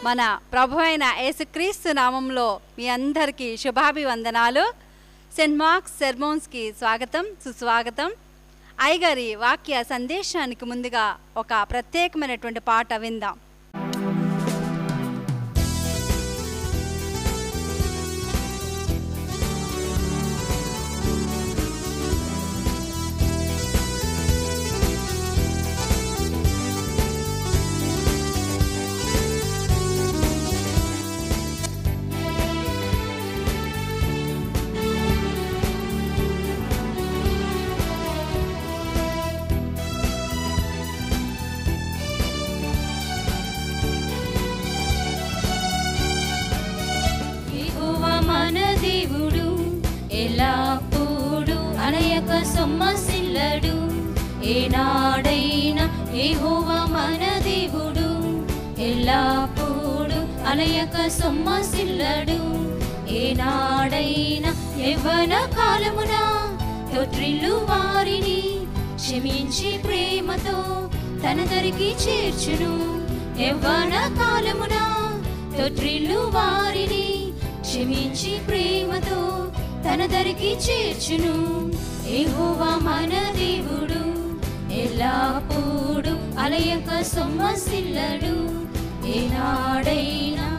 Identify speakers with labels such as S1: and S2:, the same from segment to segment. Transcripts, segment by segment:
S1: మన ప్రభు అయిన యేసుక్రీస్తు నామంలో మీ అందరికీ శుభాభివందనాలు సెంట్ మార్క్స్ సెర్మోన్స్కి స్వాగతం సుస్వాగతం అయ్యగారి వాక్య సందేశానికి ముందుగా ఒక ప్రత్యేకమైనటువంటి పాట విందాం
S2: యెహోవా మన దేవుడు ఎల్లప్పుడూ అనయక సొమ్మసిల్లడు ఏనాడైనా యెహోవా మన దేవుడు ఎల్లప్పుడూ అనయక సొమ్మసిల్లడు ఏనాడైనా యవ్వన కాలమున తొట్రిల్లు వారిని క్షమించి ప్రేమతో తన దరికి చేర్చును యవ్వన కాలమున తొట్రిల్లు వారిని క్షమించి ప్రేమతో తన దరికి చేర్చును ఏహోవా మన దేవుడు ఎల్లప్పుడూ అలయక సొమ్మసిల్లడు ఏనాడైనా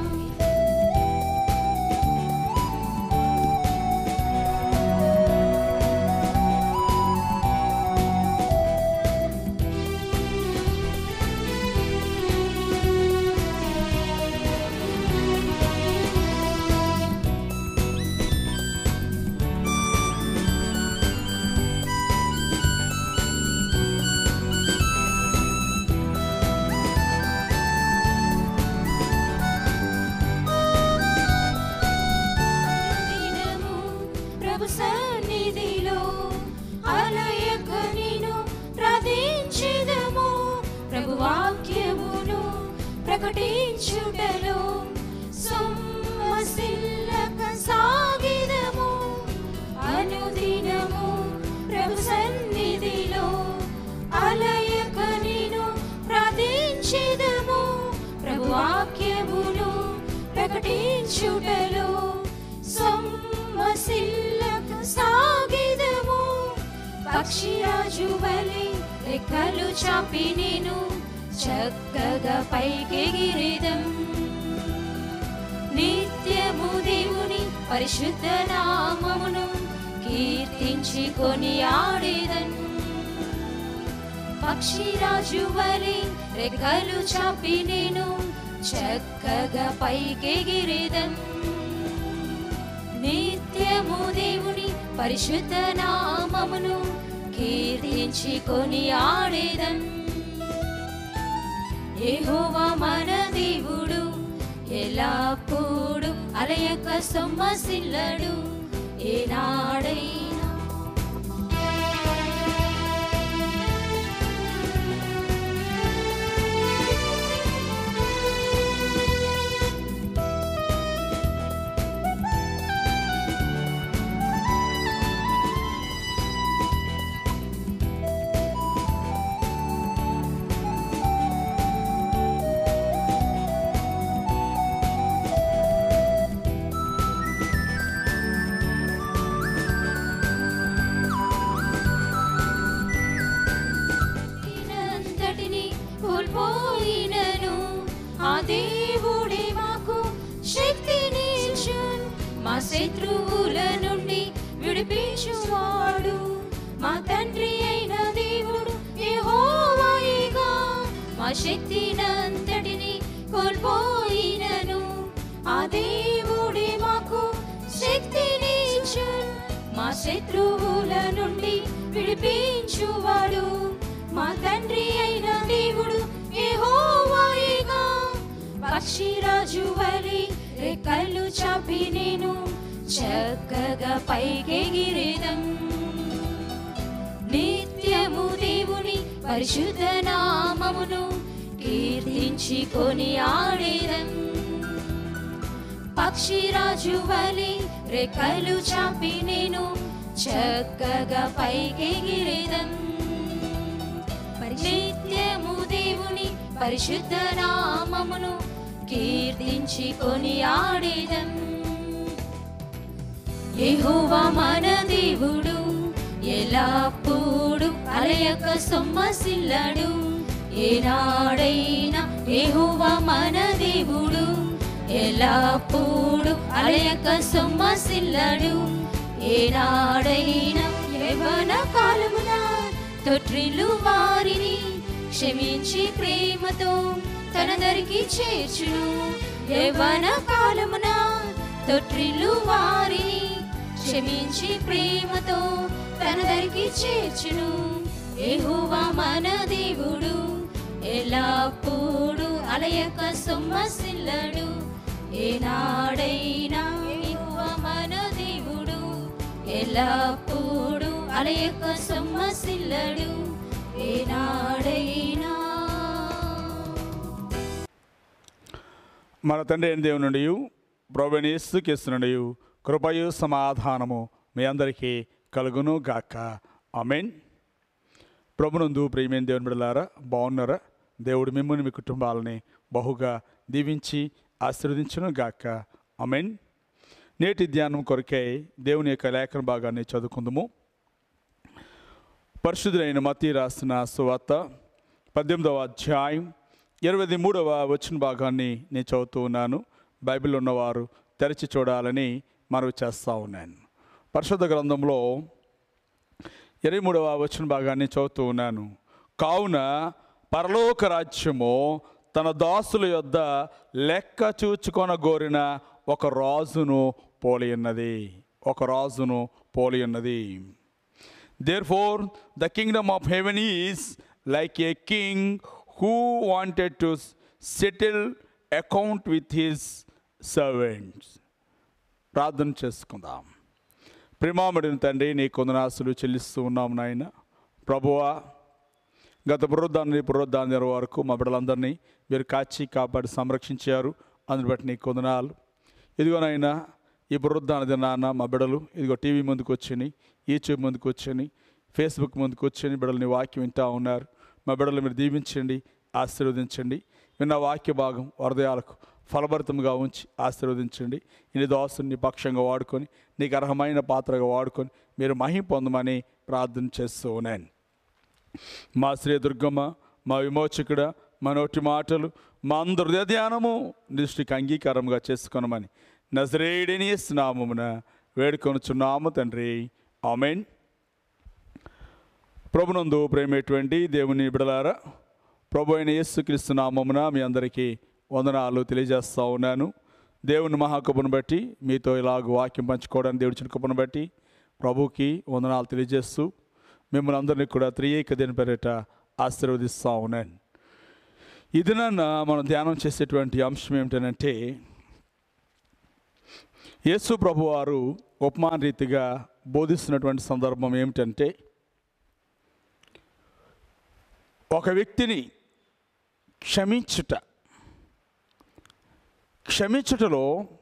S2: దినము ప్రభు సన్నిధిలో అలయక నిను ప్రార్థించెదము ప్రభు వాక్యమును ప్రకటించుటలో సొమ్మసిల్లక సాగిదము అనుదినము ప్రభు సన్నిధిలో అలయక నిను ప్రార్థించెదము ప్రభు వాక్యమును ప్రకటించుటలో సొమ్మసిల్లక సాగిదము పక్షిరాజు వలె రెక్కలు చాపి నేను చక్కగా పైకెగిరిదం నిత్యము దేవుని పరిశుద్ధ నామమును కీర్తించి కొని ఆడేదన్ పక్షిరాజు వలె రెక్కలు చాపి నేను చక్కగా పైకెగిరిదన్ నిత్యము దేవుని పరిశుద్ధ నామమును కీర్తించి కొని ఆడేదన్ యెహోవా మన దేవుడు ఎల్లప్పుడూ అలయక సొమ్మసిల్లడు ఏనాడైనా దీనంతటిని కోల్పోయినను ఆ దేవుడే మాకు శక్తినిచ్చున్ మా శత్రువుల నుండి విడిపించువాడు మా తండ్రి అయిన దేవుడు యెహోవాయేగా మా శక్తినంతటిని కోల్పోయినను ఆ దేవుడే మాకు శక్తినిచ్చున్ మా శత్రువుల నుండి విడిపించువాడు మా తండ్రి అయిన దేవుడు యెహోవాయేగా పక్షిరాజు వలె రెక్కలు చాపి నేను చక్కగా పైకెగిరిదం నిత్యము దేవుని పరిశుద్ధ నామమును కీర్తించి కొని ఆడేదం పక్షిరాజు వలె రెక్కలు చాపి నేను చక్కగా పైకెగిరిదం నిత్యము దేవుని పరిశుద్ధ నామమును కీర్తించి కొనియాడేదం యెహోవా మన దేవుడు ఎల్లప్పుడూ అలయక సొమ్మసిల్లడు ఏనాడైనా యెహోవా మన దేవుడు ఎల్లప్పుడూ అలయక సొమ్మసిల్లడు ఏనాడైనా యవన కాలమున తొట్రిల్లు వారిని క్షమించి ప్రేమతో తన దరికి చేర్చును యవన కాలమున తొట్రిల్లు వారిని క్షమించి ప్రేమతో తన దరికి చేర్చును యెహోవా మన దేవుడు ఎల్లప్పుడూ అలయక సొమ్మసిల్లడు ఏనాడైనా యెహోవా మన దేవుడు ఎల్లప్పుడూ అలయక సొమ్మసిల్లడు ఏనాడైనా
S3: మన తండ్రి అయిన దేవుని నుండి ప్రభుని యేసుక్రీస్తు నుండి కృపయు సమాధానము మీ అందరికీ కలుగును గాక ఆమెన్ ప్రభునందు ప్రియమైన దేవుని బిడలారా బాగున్నారా దేవుడు మిమ్మల్ని మీ కుటుంబాలని బహుగా దీవించి ఆశీర్వదించును గాక ఆమెన్ నేటి ధ్యానం కొరకై దేవుని యొక్క లేఖన భాగాన్ని చదువుకుందాము పరిశుద్ధులైన మతీ రాసిన సువార్త పద్దెనిమిదవ అధ్యాయం ఇరవై మూడవ వచ్చిన భాగాన్ని నేను చదువుతూ ఉన్నాను బైబిల్ ఉన్నవారు తెరిచి చూడాలని మనవి చేస్తూ ఉన్నాను పరిశుద్ధ గ్రంథంలో ఇరవై మూడవ వచ్చిన భాగాన్ని చదువుతూ ఉన్నాను కావున పరలోక రాజ్యము తన దాసుల యొద్ద లెక్క చూచుకొన గోరిన ఒక రాజును పోలి ఉన్నది ఒక రాజును పోలి ఉన్నది Therefore, the kingdom of heaven is like a king who wanted to settle account with his servants. ప్రార్థన చేసుకుందాం ప్రేమామడిన తండ్రి నీ కొందనాసులు చెల్లిస్తూ ఉన్నాం నాయన ప్రభువా గత పునరుద్ధాన్ని పునరుద్ధాన్ని వరకు మా బిడ్డలందరినీ మీరు కాచి కాపాడి సంరక్షించారు అందుని బట్టి నీ కొందనాలు ఇదిగోనైనా ఈ పునరుద్ధాన దినాన మా బిడ్డలు ఇదిగో టీవీ ముందుకు వచ్చి యూట్యూబ్ ముందుకు వచ్చి ఫేస్బుక్ ముందుకు వచ్చి బిడ్డలని వాక్యం వింటూ ఉన్నారు మా బిడ్డలు మీరు దీవించండి ఆశీర్వదించండి విన్న వాక్య భాగం హృదయాలకు ఫలభరితంగా ఉంచి ఆశీర్వదించండి ఇన్ని దోసుని పక్షంగా వాడుకొని నీకు అర్హమైన పాత్రగా వాడుకొని మీరు మహిం పొందమని ప్రార్థన చేస్తూ ఉన్నాను మా శ్రీ దుర్గమ్మ మా విమోచకుడ మా నోటి మాటలు మా అందరి హృదయ ధ్యానము దృష్టికి అంగీకారంగా చేసుకొనమని నజరేడిని నామమున వేడుకొనుచున్నాము తండ్రి ఆమెన్ ప్రభునందు ప్రేమేటువంటి దేవుని బిడలారా ప్రభు అయిన యేసుక్రీస్తు నామమున మీ అందరికీ వందనాలు తెలియజేస్తూ ఉన్నాను దేవుని మహాకృపను బట్టి మీతో ఇలాగ వాక్యం పంచుకోవడానికి దేవుడి చిన్న కృపను బట్టి ప్రభుకి వందనాలు తెలియజేస్తూ మిమ్మల్ని అందరినీ కూడా త్రియేక దేని పేరిట ఆశీర్వదిస్తూ ఉన్నాను ఇది నన్న మనం ధ్యానం చేసేటువంటి అంశం ఏమిటనంటే యేసు ప్రభు వారు ఉపమాన రీతిగా బోధిస్తున్నటువంటి సందర్భం ఏమిటంటే ఒక వ్యక్తిని క్షమించుట క్షమించుటలో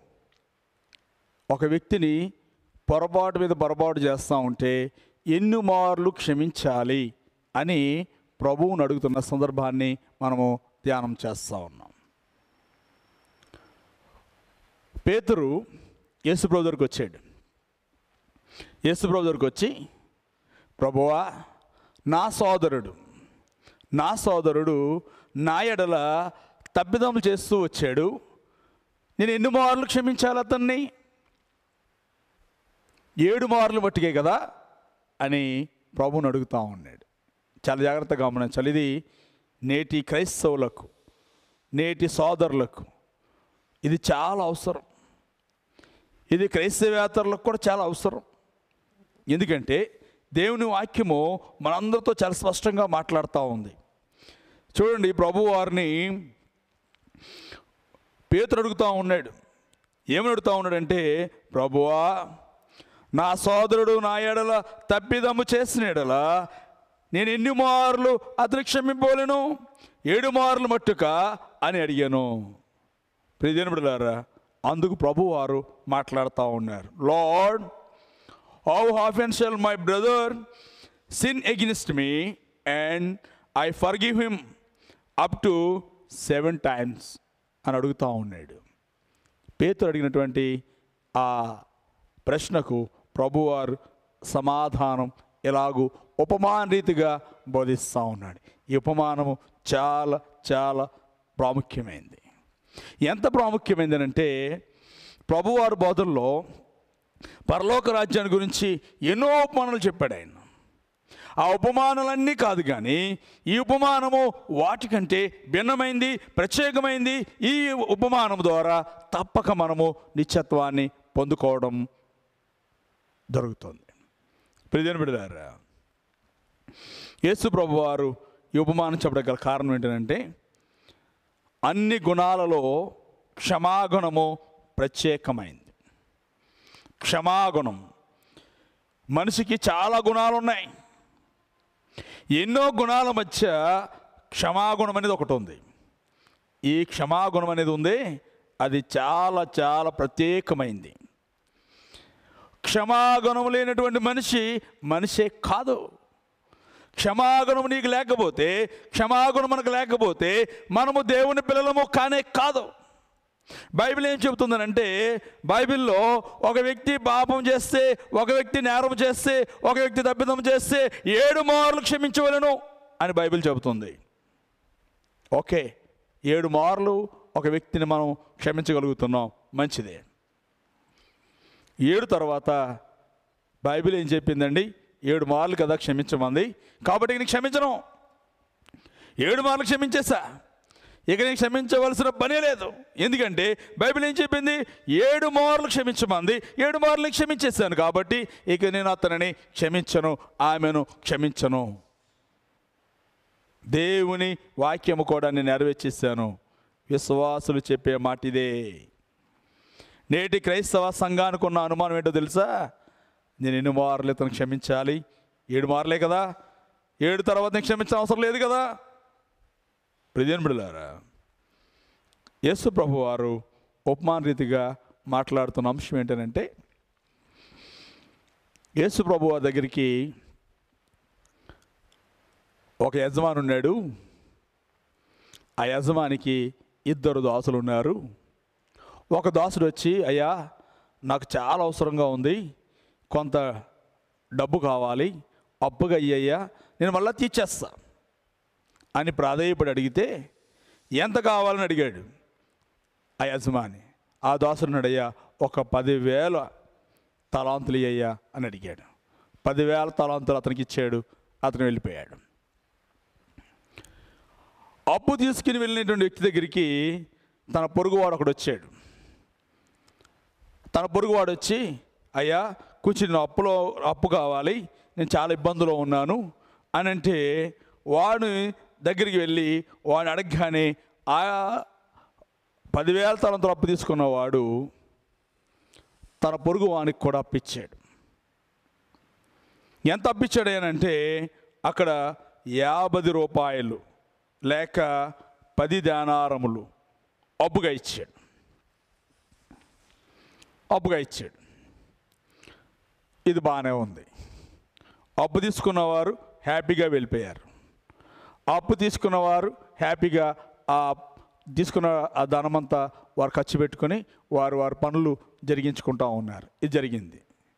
S3: ఒక వ్యక్తిని పొరపాటు మీద పొరపాటు చేస్తూ ఉంటే ఎన్ని మార్లు క్షమించాలి అని ప్రభువుని అడుగుతున్న సందర్భాన్ని మనము ధ్యానం చేస్తూ ఉన్నాం పేతురు యేసుప్రభు దగ్గరికి వచ్చాడు యేసుప్రభు దగ్గరికి వచ్చి ప్రభువా నా సోదరుడు నా సోదరుడు నా ఎడల తప్పిదములు చేస్తూ వచ్చాడు నేను ఎన్ని మార్లు క్షమించాలి అతన్ని ఏడు మార్లు మట్టుకే కదా అని ప్రభువుని అడుగుతూ ఉన్నాడు చాలా జాగ్రత్తగా గమనించాలి ఇది నేటి క్రైస్తవులకు నేటి సోదరులకు ఇది చాలా అవసరం ఇది క్రైస్తవేతరులకు కూడా చాలా అవసరం ఎందుకంటే దేవుని వాక్యము మనందరితో చాలా స్పష్టంగా మాట్లాడుతూ ఉంది చూడండి ప్రభు వారిని పేతురు అడుగుతూ ఉన్నాడు ఏమని అడుగుతూ ఉన్నాడంటే ప్రభువా నా సోదరుడు నా ఎడల తప్పిదమ్ము చేసిన ఎడల నేను ఎన్ని మార్లు అతను క్షమింపలేను ఏడు మార్లు మట్టుక అని అడిగాను ప్రియజన బిడ్డలారా అందుకు ప్రభువారు మాట్లాడుతూ ఉన్నారు Lord how often shall my brother sin against me and I forgive him up to seven times అని అడుగుతూ ఉన్నాడు పేతురు అడిగినటువంటి ఆ ప్రశ్నకు ప్రభువారు సమాధానం ఎలాగూ ఉపమాన రీతిగా బోధిస్తూ ఉన్నాడు ఈ ఉపమానము చాలా చాలా ప్రాముఖ్యమైనది ఎంత ప్రాముఖ్యమైందనంటే ప్రభువారి బోధనలో పరలోక రాజ్యాన్ని గురించి ఎన్నో ఉపమానాలు చెప్పాడు ఆయన ఆ ఉపమానాలన్నీ కాదు కానీ ఈ ఉపమానము వాటికంటే భిన్నమైంది ప్రత్యేకమైంది ఈ ఉపమానం ద్వారా తప్పక మనము నిత్యత్వాన్ని పొందుకోవడం జరుగుతుంది ప్రియని బిడ్డారా యేసు ప్రభు వారు ఈ ఉపమానం చెప్పడం గల కారణం ఏంటంటే అన్ని గుణాలలో క్షమాగుణము ప్రత్యేకమైంది క్షమాగుణం మనిషికి చాలా గుణాలు ఉన్నాయి ఎన్నో గుణాల మధ్య క్షమాగుణం అనేది ఒకటి ఉంది ఈ క్షమాగుణం అనేది ఉంది అది చాలా చాలా ప్రత్యేకమైంది క్షమాగుణం లేనటువంటి మనిషి మనిషే కాదు క్షమాగుణం నీకు లేకపోతే క్షమాగుణం మనకు లేకపోతే మనము దేవుని పిల్లలము కానే కాదు బైబిల్ ఏం చెబుతుందనంటే బైబిల్లో ఒక వ్యక్తి పాపం చేస్తే ఒక వ్యక్తి నేరం చేస్తే ఒక వ్యక్తి తప్పిదం చేస్తే ఏడు మార్లు క్షమించవలను అని బైబిల్ చెబుతుంది ఓకే ఏడు మార్లు ఒక వ్యక్తిని మనం క్షమించగలుగుతున్నాం మంచిదే ఏడు తర్వాత బైబిల్ ఏం చెప్పిందండి ఏడు మార్లు కదా క్షమించమంది కాబట్టి నేను క్షమించను ఏడు మార్లు క్షమించేసా ఇక నేను క్షమించవలసిన పనే లేదు ఎందుకంటే బైబిల్ ఏం చెప్పింది ఏడు మార్లు క్షమించమంది ఏడు మార్లు క్షమించేశాను కాబట్టి ఇక నేను అతనిని క్షమించను ఆమెను క్షమించను దేవుని వాక్యము కూడా నేను నెరవేర్చేశాను విశ్వాసులు చెప్పే మాట ఇదే నేటి క్రైస్తవ సంఘానికి ఉన్న అనుమానం ఏంటో తెలుసా నేను ఎన్ని మార్లు ఇతను క్షమించాలి ఏడు మార్లే కదా ఏడు తర్వాత నేను క్షమించిన అవసరం లేదు కదా ప్రజన్ బిడలారా యేసు ప్రభు వారు ఉపమాన రీతిగా మాట్లాడుతున్న అంశం ఏంటంటే యేసు ప్రభు వారి దగ్గరికి ఒక యజమాని ఉన్నాడు ఆ యజమానికి ఇద్దరు దాసులు ఉన్నారు ఒక దాసుడు వచ్చి అయ్యా నాకు చాలా అవసరంగా ఉంది కొంత డబ్బు కావాలి అప్పుగా అయ్యయ్యా నేను మళ్ళీ తీర్చేస్తా అని ప్రాధేయపడి అడిగితే ఎంత కావాలని అడిగాడు ఆ యజమాని ఆ దాసుడున్నాడయ్యా ఒక పదివేల తలాంతులు అయ్యా అని అడిగాడు పదివేల తలాంతులు అతనికి ఇచ్చాడు అతను వెళ్ళిపోయాడు అప్పు తీసుకుని వెళ్ళినటువంటి వ్యక్తి దగ్గరికి తన పొరుగువాడు ఒకడు వచ్చాడు తన పొరుగువాడు వచ్చి అయ్యా కొంచెం నేను అప్పులో అప్పు కావాలి నేను చాలా ఇబ్బందులో ఉన్నాను అని అంటే వాడు దగ్గరికి వెళ్ళి వాడిని అడగగానే ఆ పదివేల తలంతో అప్పు తీసుకున్నవాడు తన పొరుగు వానికి కూడా అప్పిచ్చాడు ఎంత అప్పిచ్చాడు అంటే అక్కడ యాభై రూపాయలు లేక పది దానారములు అప్పుగా ఇచ్చాడు అప్పుగా ఇచ్చాడు ఇది బాగానే ఉంది అప్పు తీసుకున్నవారు హ్యాపీగా వెళ్ళిపోయారు అప్పు తీసుకున్నవారు హ్యాపీగా ఆ తీసుకున్న ఆ ధనమంతా వారు ఖర్చు పెట్టుకొని వారు వారి పనులు జరిగించుకుంటూ ఉన్నారు ఇది జరిగింది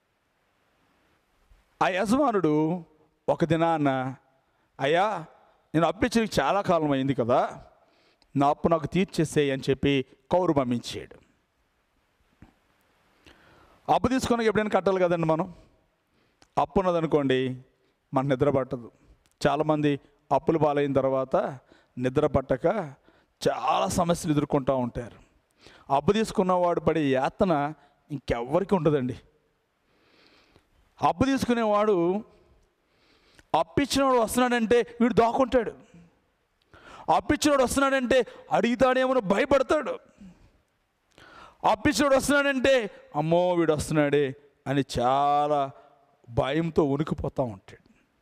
S3: ఆ యజమానుడు ఒక దినాన్న అయ్యా నేను అప్పిచ్చి చాలా కాలం అయింది కదా నా అప్పు నాకు తీర్చేసేయి అని చెప్పి కౌరు పంపించాడు అప్పు తీసుకున్నాక ఎప్పుడైనా కట్టాలి కదండి మనం అప్పు ఉన్నదనుకోండి మన నిద్ర పట్టదు చాలామంది అప్పులు పాలైన తర్వాత నిద్ర పట్టక చాలా సమస్యలు ఎదుర్కొంటూ ఉంటారు అప్పు తీసుకున్నవాడు పడే యాతన ఇంకెవ్వరికి ఉండదండి అప్పు తీసుకునేవాడు అప్పిచ్చినవాడు వస్తున్నాడంటే వీడు దాక్కుంటాడు అప్పిచ్చినవాడు వస్తున్నాడంటే అడిగితాడేమో భయపడతాడు అప్పిచ్చినవాడు వస్తున్నాడంటే అమ్మో వీడు వస్తున్నాడే అని చాలా భయంతో ఉనికిపోతూ ఉంటాడు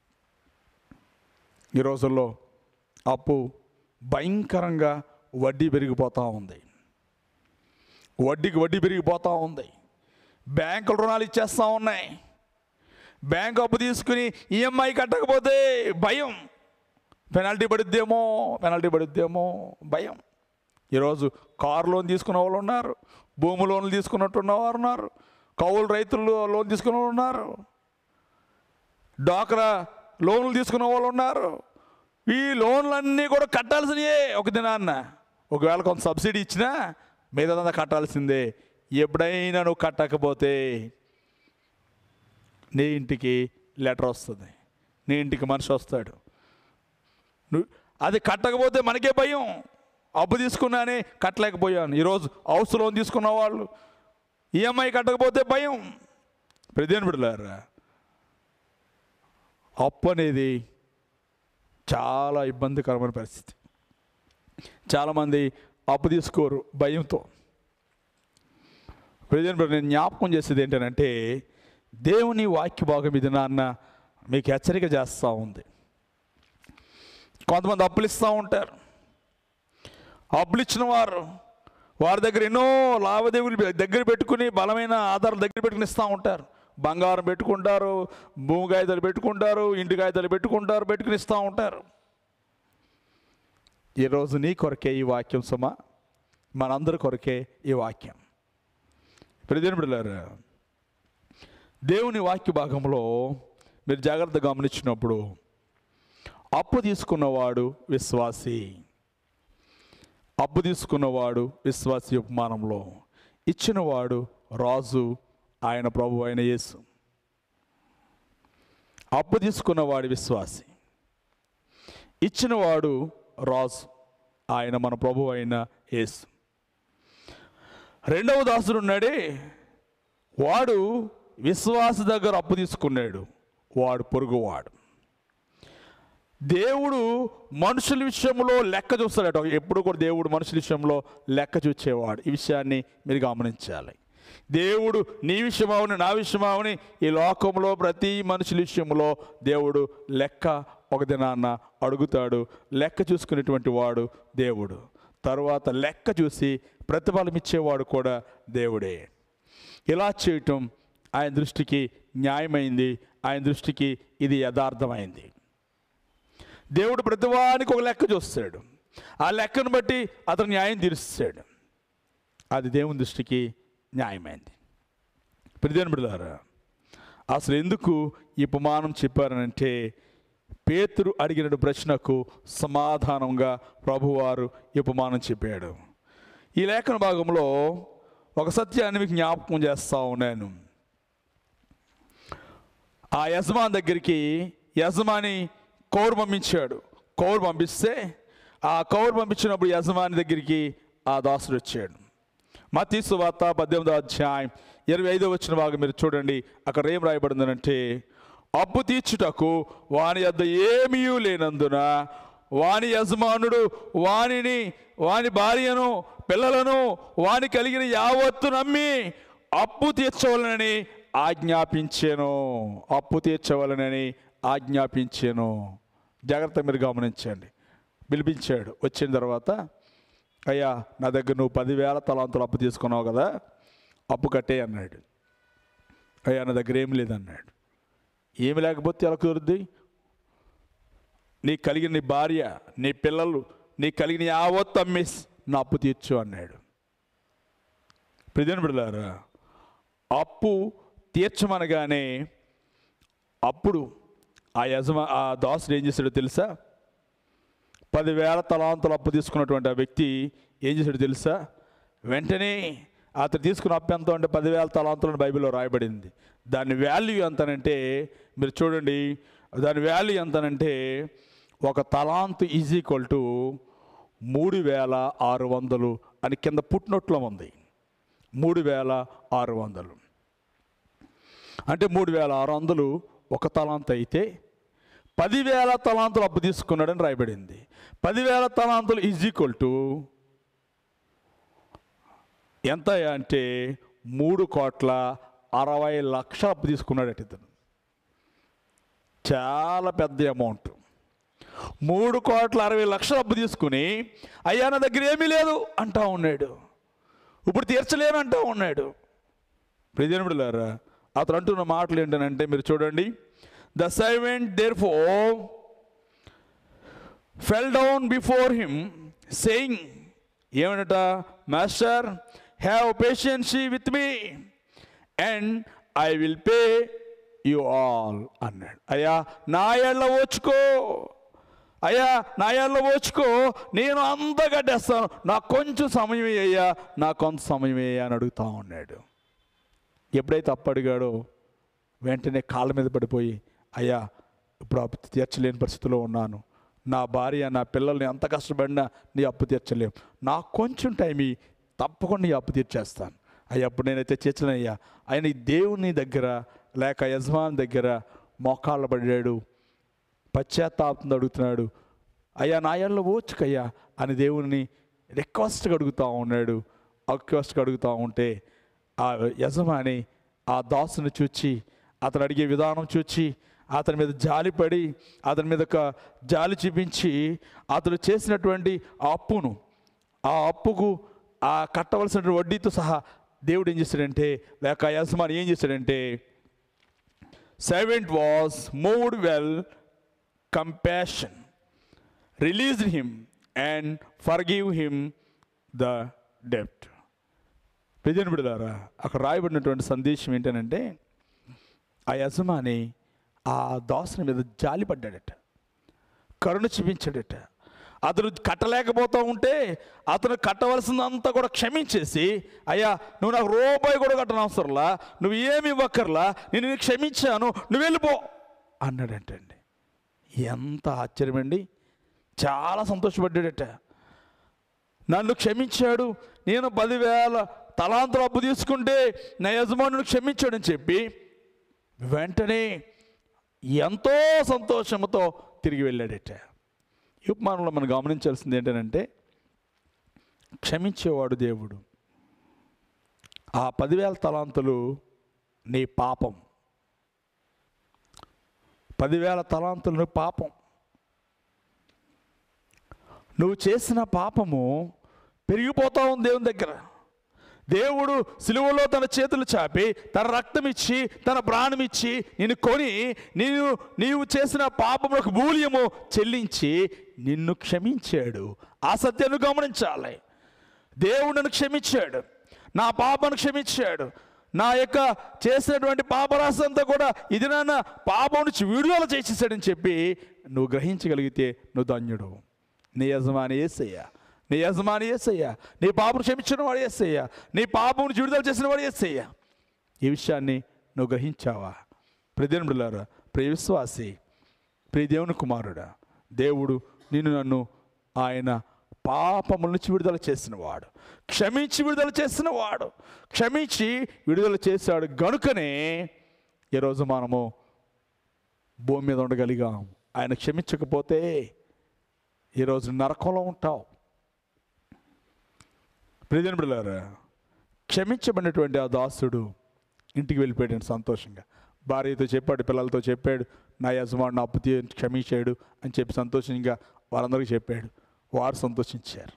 S3: ఈ రోజుల్లో అప్పు భయంకరంగా వడ్డీ పెరిగిపోతూ ఉంది వడ్డీకి వడ్డీ పెరిగిపోతూ ఉంది బ్యాంకులు రుణాలు ఇచ్చేస్తూ ఉన్నాయి బ్యాంక్ అప్పు తీసుకుని ఈఎంఐ కట్టకపోతే భయం పెనాల్టీ పడుద్దేమో పెనాల్టీ పడుద్దేమో భయం ఈరోజు కారు లోన్ తీసుకున్న వాళ్ళు ఉన్నారు భూమి లోన్లు తీసుకున్నట్టున్న వారు ఉన్నారు కౌలు రైతులు లోన్ తీసుకున్న వాళ్ళు ఉన్నారు డాక్రా లోన్లు తీసుకున్న వాళ్ళు ఉన్నారు ఈ లోన్లన్నీ కూడా కట్టాల్సినయే ఒక దినాన్న ఒకవేళ కొంత సబ్సిడీ ఇచ్చినా మిగతాదంతా కట్టాల్సిందే ఎప్పుడైనా నువ్వు కట్టకపోతే నీ ఇంటికి లెటర్ వస్తుంది నీ ఇంటికి మనిషి వస్తాడు నువ్వు అది కట్టకపోతే మనకే భయం అప్పు తీసుకున్నానే కట్టలేకపోయాను ఈరోజు హౌస్ లోన్ తీసుకున్న వాళ్ళు ఈఎంఐ కట్టకపోతే భయం ప్రదేని బిడలారా అప్పు అనేది చాలా ఇబ్బందికరమైన పరిస్థితి చాలామంది అప్పు తీసుకోరు భయంతో ప్రజెంట్ నేను జ్ఞాపకం చేసేది ఏంటంటే దేవుని వాక్య భాగం ఇది నాన్న మీకు హెచ్చరిక చేస్తూ ఉంది కొంతమంది అప్పులు ఇస్తూ ఉంటారు అప్పులు ఇచ్చిన వారు వారి దగ్గర ఎన్నో లావాదేవీలు దగ్గర పెట్టుకుని బలమైన ఆధారం దగ్గర పెట్టుకుని ఇస్తూ ఉంటారు బంగారం పెట్టుకుంటారు భూమి కాగితాలు పెట్టుకుంటారు ఇంటి కాగితాలు పెట్టుకుంటారు పెట్టుకుని ఇస్తూ ఉంటారు ఈరోజు నీ కొరకే ఈ వాక్యం సుమా మనందరి కొరకే ఈ వాక్యం ప్రజలు బిడ్డలారా దేవుని వాక్య భాగంలో మీరు జాగ్రత్త గమనించినప్పుడు అప్పు తీసుకున్నవాడు విశ్వాసి అప్పు తీసుకున్నవాడు విశ్వాసి ఉపమానంలో ఇచ్చినవాడు రాజు ఆయన ప్రభు అయిన యేసు అప్పు తీసుకున్నవాడు విశ్వాసి ఇచ్చినవాడు రాజు ఆయన మన ప్రభు అయిన యేసు రెండవ దాసుడు ఉన్నాడే వాడు విశ్వాస దగ్గర అప్పు తీసుకున్నాడు వాడు పొరుగువాడు దేవుడు మనుషుల విషయంలో లెక్క చూస్తాడట ఎప్పుడు కూడా దేవుడు మనుషుల విషయంలో లెక్క చూచేవాడు ఈ విషయాన్ని మీరు గమనించాలి దేవుడు నీ విషయమవుని నా విషయమవుని ఈ లోకంలో ప్రతి మనుషుల విషయంలో దేవుడు లెక్క ఒక దినాన్న అడుగుతాడు లెక్క చూసుకునేటువంటి వాడు దేవుడు తరువాత లెక్క చూసి ప్రతిఫలం ఇచ్చేవాడు కూడా దేవుడే ఇలా చేయటం ఆయన దృష్టికి న్యాయమైంది ఆయన దృష్టికి ఇది యథార్థమైంది దేవుడు ప్రతివానికి ఒక లెక్క చూస్తాడు ఆ లెక్కను బట్టి అతను న్యాయం తీరుస్తాడు అది దేవుని దృష్టికి న్యాయమైంది ప్రతిదాని బిడ్డారా అసలు ఎందుకు ఈ ఉపమానం చెప్పారనంటే పేతురు అడిగిన ప్రశ్నకు సమాధానంగా ప్రభువారు ఈ ఉపమానం చెప్పాడు ఈ లేఖన భాగంలో ఒక సత్యాన్ని మీకు జ్ఞాపకం చేస్తా ఉన్నాను ఆ యజమాని దగ్గరికి యజమాని కౌరు పంపించాడు కౌరు పంపిస్తే ఆ కౌరు పంపించినప్పుడు యజమాని దగ్గరికి ఆ దాసుడు వచ్చాడు మతీ సువార్త పద్దెనిమిదో అధ్యాయం ఇరవై ఐదో వచ్చిన భాగం మీరు చూడండి అక్కడ ఏం రాయబడిందనంటే అప్పు తీర్చుటకు వాని వద్ద ఏమీ లేనందున వాని యజమానుడు వానిని వాని భార్యను పిల్లలను వాని కలిగిన యావత్తు నమ్మి అప్పు తీర్చవలనని ఆజ్ఞాపించాను అప్పు తీర్చవలనని ఆజ్ఞాపించాను జాగ్రత్త మీరు గమనించండి పిలిపించాడు వచ్చిన తర్వాత అయ్యా నా దగ్గర నువ్వు పదివేల తలాంతులు అప్పు తీసుకున్నావు కదా అప్పు కట్టే అన్నాడు అయ్యా నా దగ్గర ఏం లేదన్నాడు ఏమి లేకపోతే ఎలా కుదురుద్ది నీకు కలిగిన నీ భార్య నీ పిల్లలు నీకు కలిగిన యావత్తు అమ్మేసి నా అప్పు తీర్చు అన్నాడు ప్రజలు బిడలారా అప్పు తీర్చమనగానే అప్పుడు ఆ యజమా ఆ దాసుడు ఏం చేశాడో తెలుసా పదివేల తలాంతులు అప్పు తీసుకున్నటువంటి ఆ వ్యక్తి ఏం చేశాడో తెలుసా వెంటనే అతను తీసుకున్న అప్పు ఎంత అంటే పదివేల తలాంతులు అని బైబిల్లో రాయబడింది దాని వాల్యూ ఎంతనంటే మీరు చూడండి దాని వాల్యూ ఎంతనంటే ఒక తలాంతు ఈజ్ ఈక్వల్ టు మూడు వేల ఆరు వందలు అని కింద పుట్టినట్లో ఉంది మూడు వేల ఆరు వందలు అంటే మూడు వేల ఆరు వందలు ఒక తలాంత్ అయితే పదివేల తలాంతులు అప్పు తీసుకున్నాడని రాయబడింది పదివేల తలాంతులు ఈజ్ ఈక్వల్ టు ఎంత అంటే మూడు కోట్ల అరవై లక్షల అప్పు తీసుకున్నాడట ఇతను చాలా పెద్ద అమౌంట్ మూడు కోట్ల అరవై లక్షల అప్పు తీసుకుని అయ్యా నా దగ్గర ఏమీ లేదు అంటా ఉన్నాడు ఇప్పుడు తీర్చలేను అంటా ఉన్నాడు ప్రజనబులారా అతను అంటున్న మాటలు ఏంటనంటే మీరు చూడండి the servant therefore fell down before him saying ఏమనట master have patience with me and I will pay you all అన్నాడు అయ్యా నా ఏళ్ళ ఓచుకో అయ్యా నా ఏళ్ళ ఓచుకో నేను అంతా కట్టేస్తాను నాకు కొంచెం సమయం అయ్యా నాకు కొంత సమయం అయ్యా అని అడుగుతా ఉన్నాడు ఎప్పుడైతే అప్పు అడిగాడో వెంటనే కాళ్ళ మీద పడిపోయి అయ్యా ఇప్పుడు అప్పు తీర్చలేని పరిస్థితిలో ఉన్నాను నా భార్య నా పిల్లల్ని ఎంత కష్టపడినా నీ అప్పు తీర్చలేం నాకు కొంచెం టైం ఇయ్యి, తప్పకుండా ఈ అప్పు తీర్చేస్తాను అయ్యా అప్పుడు నేనైతే తీర్చలేనయ్యా ఆయన ఈ దేవుని దగ్గర లేక యజమాని దగ్గర మోకాళ్ళ పడ్డాడు పశ్చాత్తాపంతో అడుగుతున్నాడు అయ్యా నా ఏళ్ళ ఓచుకయ్యా అని దేవుని రిక్వెస్ట్గా అడుగుతూ ఉన్నాడు రిక్వెస్ట్గా అడుగుతూ ఉంటే ఆ యజమాని ఆ దాసుని చూచి అతను అడిగే విధానం చూచి అతని మీద జాలిపడి అతని మీద ఒక జాలి చూపించి అతను చేసినటువంటి ఆ అప్పును ఆ అప్పుకు ఆ కట్టవలసిన వడ్డీతో సహా దేవుడు ఏం చేశాడంటే లేక ఆ యజమాని ఏం చేశాడంటే servant was moved well compassion released him and forgive him the debt ప్రజలు బిడలారా అక్కడ రాయబడినటువంటి సందేశం ఏంటంటే ఆ యజమాని ఆ దాసుని మీద జాలి పడ్డాడట కరుణ చూపించాడట అతను కట్టలేకపోతూ ఉంటే అతను కట్టవలసిందంతా కూడా క్షమించేసి అయ్యా నువ్వు నాకు రూపాయి కూడా కట్టనవసరంలా నువ్వు ఏమి ఇవ్వక్కర్లా నేను నీకు క్షమించాను నువ్వు వెళ్ళిపో అన్నాడంటండి ఎంత ఆశ్చర్యమండి చాలా సంతోషపడ్డాడట నన్ను క్షమించాడు నేను పదివేల తలాంతర అప్పు తీసుకుంటే నా యజమానుడు క్షమించాడని చెప్పి వెంటనే ఎంతో సంతోషంతో తిరిగి వెళ్ళాడట ఈ ఉపమానంలో మనం గమనించాల్సింది ఏంటంటే క్షమించేవాడు దేవుడు ఆ పదివేల తలాంతులు నీ పాపం పదివేల తలాంతులు నీ పాపం నువ్వు చేసిన పాపము పెరిగిపోతా ఉంది దేవుని దగ్గర దేవుడు సిలువలో తన చేతులు చాపి తన రక్తం ఇచ్చి తన ప్రాణం ఇచ్చి నిన్ను కొని నీవు నీవు చేసిన పాపములకు మూల్యము చెల్లించి నిన్ను క్షమించాడు ఆ సత్యాన్ని గమనించాలి దేవుడు నన్ను క్షమించాడు నా పాపను క్షమించాడు నా యొక్క చేసినటువంటి పాపరాశి అంతా కూడా ఇది నాన్న పాపం నుంచి విడుదల చేసేసాడని చెప్పి నువ్వు గ్రహించగలిగితే నువ్వు ధన్యుడు నీ యజమాని ఏసయ్యా నీ యజమాని ఏసయ్యా నీ పాపను క్షమించిన వాడు ఏసయ్యా నీ పాపం నుంచి విడుదల చేసిన వాడు ఏసయ్యా ఈ విషయాన్ని నువ్వు గ్రహించావా ప్రజనులారా ప్రియ విశ్వాసి ప్రియ దేవుని కుమారుడా దేవుడు నిన్ను నన్ను ఆయన పాపముల నుంచి విడుదల చేసినవాడు క్షమించి విడుదల చేసినవాడు క్షమించి విడుదల చేశాడు గనుకనే ఈరోజు మనము భూమి మీద ఉండగలిగాం ఆయన క్షమించకపోతే ఈరోజు నరకంలో ఉంటావు ప్రియజన బిడ్డలారా క్షమించబడినటువంటి ఆ దాసుడు ఇంటికి వెళ్ళిపోయాడు సంతోషంగా భార్యతో చెప్పాడు పిల్లలతో చెప్పాడు నా యజమాను అప్పు తీ క్షమించాడు అని చెప్పి సంతోషంగా వారందరికీ చెప్పాడు వారు సంతోషించారు